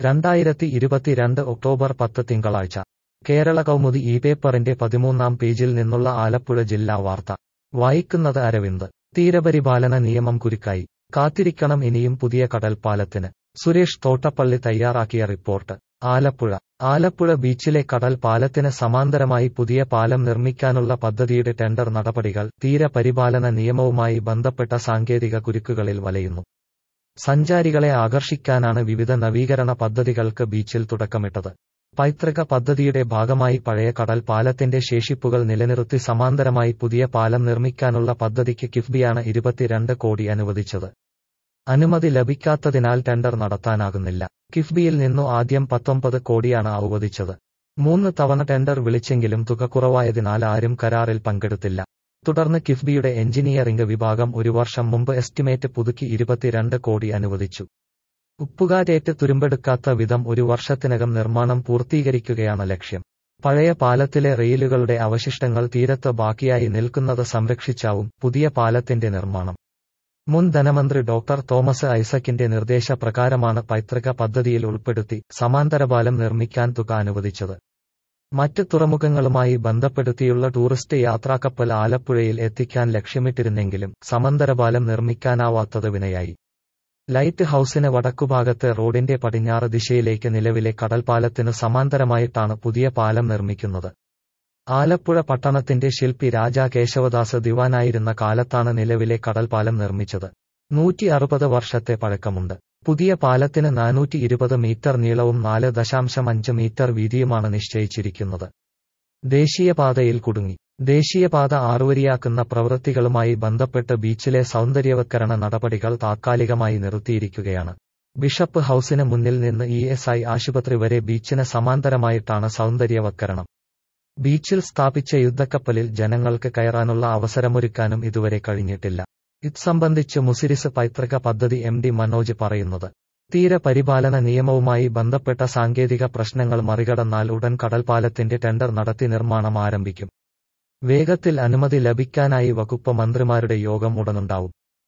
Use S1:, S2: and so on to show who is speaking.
S1: രണ്ടായിരത്തി ഇരുപത്തിരണ്ട് ഒക്ടോബർ പത്ത് തിങ്കളാഴ്ച കേരള കൗമുദി ഈ പേപ്പറിന്റെ പതിമൂന്നാം പേജിൽ നിന്നുള്ള ആലപ്പുഴ ജില്ലാ വാർത്ത വായിക്കുന്നത് അരവിന്ദ് തീരപരിപാലന നിയമം കുരുക്കായി കാത്തിരിക്കണം ഇനിയും പുതിയ കടൽപ്പാലത്തിന് സുരേഷ് തോട്ടപ്പള്ളി തയ്യാറാക്കിയ റിപ്പോർട്ട് ആലപ്പുഴ ആലപ്പുഴ ബീച്ചിലെ കടൽ പാലത്തിന് സമാന്തരമായി പുതിയ പാലം നിർമ്മിക്കാനുള്ള പദ്ധതിയുടെ ടെൻഡർ നടപടികൾ തീരപരിപാലന നിയമവുമായി ബന്ധപ്പെട്ട സാങ്കേതിക കുരുക്കുകളിൽ വലയുന്നു സഞ്ചാരികളെ ആകർഷിക്കാനാണ് വിവിധ നവീകരണ പദ്ധതികൾക്ക് ബീച്ചിൽ തുടക്കമിട്ടത് പൈതൃക പദ്ധതിയുടെ ഭാഗമായി പഴയ കടൽ പാലത്തിന്റെ ശേഷിപ്പുകൾ നിലനിർത്തി സമാന്തരമായി പുതിയ പാലം നിർമ്മിക്കാനുള്ള പദ്ധതിക്ക് കിഫ്ബിയാണ് ഇരുപത്തിരണ്ട് കോടി അനുവദിച്ചത് അനുമതി ലഭിക്കാത്തതിനാൽ ടെൻഡർ നടത്താനാകുന്നില്ല കിഫ്ബിയിൽ നിന്നു ആദ്യം പത്തൊമ്പത് കോടിയാണ് അനുവദിച്ചത് മൂന്ന് തവണ ടെൻഡർ വിളിച്ചെങ്കിലും തുക കുറവായതിനാൽ ആരും കരാറിൽ പങ്കെടുത്തില്ല തുടർന്ന് കിഫ്ബിയുടെ എഞ്ചിനീയറിംഗ് വിഭാഗം ഒരു വർഷം മുമ്പ് എസ്റ്റിമേറ്റ് പുതുക്കി ഇരുപത്തിരണ്ട് കോടി അനുവദിച്ചു ഉപ്പുകാറ്റേറ്റ് തുരുമ്പെടുക്കാത്ത വിധം ഒരു വർഷത്തിനകം നിർമ്മാണം പൂർത്തീകരിക്കുകയാണ് ലക്ഷ്യം പഴയ പാലത്തിലെ റെയിലുകളുടെ അവശിഷ്ടങ്ങൾ തീരത്ത് ബാക്കിയായി നിൽക്കുന്നത് സംരക്ഷിച്ചാവും പുതിയ പാലത്തിന്റെ നിർമ്മാണം മുൻ ധനമന്ത്രി ഡോക്ടർ തോമസ് ഐസക്കിന്റെ നിർദ്ദേശപ്രകാരമാണ് പൈതൃക പദ്ധതിയിൽ ഉൾപ്പെടുത്തി സമാന്തരപാലം നിർമ്മിക്കാൻ തുക അനുവദിച്ചത് മറ്റ് തുറമുഖങ്ങളുമായി ബന്ധപ്പെടുത്തിയുള്ള ടൂറിസ്റ്റ് യാത്രാക്കപ്പൽ ആലപ്പുഴയിൽ എത്തിക്കാൻ ലക്ഷ്യമിട്ടിരുന്നെങ്കിലും സമാന്തരപാലം നിർമ്മിക്കാനാവാത്തത് വിനയായി ലൈറ്റ് ഹൌസിന് വടക്കുഭാഗത്തെ റോഡിന്റെ പടിഞ്ഞാറ് ദിശയിലേക്ക് നിലവിലെ കടൽപ്പാലത്തിന് സമാന്തരമായിട്ടാണ് പുതിയ പാലം നിർമ്മിക്കുന്നത് ആലപ്പുഴ പട്ടണത്തിന്റെ ശില്പി രാജാ കേശവദാസ് ദിവാനായിരുന്ന കാലത്താണ് നിലവിലെ കടൽപ്പാലം നിർമ്മിച്ചത് നൂറ്റി അറുപത് വർഷത്തെ പഴക്കമുണ്ട് പുതിയ പാലത്തിന് നാനൂറ്റി ഇരുപത് മീറ്റർ നീളവും നാല് ദശാംശം അഞ്ച് മീറ്റർ വീതിയുമാണ് നിശ്ചയിച്ചിരിക്കുന്നത് ദേശീയപാതയിൽ കുടുങ്ങി ദേശീയപാത ആറുവരിയാക്കുന്ന പ്രവൃത്തികളുമായി ബന്ധപ്പെട്ട് ബീച്ചിലെ സൗന്ദര്യവത്കരണ നടപടികൾ താത്കാലികമായി നിർത്തിയിരിക്കുകയാണ് ബിഷപ്പ് ഹൌസിന് മുന്നിൽ നിന്ന് ഇ എസ് ഐ ആശുപത്രി വരെ ബീച്ചിന് സമാന്തരമായിട്ടാണ് സൗന്ദര്യവത്കരണം ബീച്ചിൽ സ്ഥാപിച്ച യുദ്ധക്കപ്പലിൽ ജനങ്ങൾക്ക് കയറാനുള്ള അവസരമൊരുക്കാനും ഇതുവരെ കഴിഞ്ഞിട്ടില്ല ഇത് സംബന്ധിച്ച് മുസിരിസ് പൈതൃക പദ്ധതി എം ഡി മനോജ് പറയുന്നത് തീരപരിപാലന നിയമവുമായി ബന്ധപ്പെട്ട സാങ്കേതിക പ്രശ്നങ്ങൾ മറികടന്നാൽ ഉടൻ കടൽപ്പാലത്തിന്റെ ടെൻഡർ നടത്തി നിർമ്മാണം ആരംഭിക്കും വേഗത്തിൽ അനുമതി ലഭിക്കാനായി വകുപ്പ് മന്ത്രിമാരുടെ യോഗം ഉടനുണ്ടാവും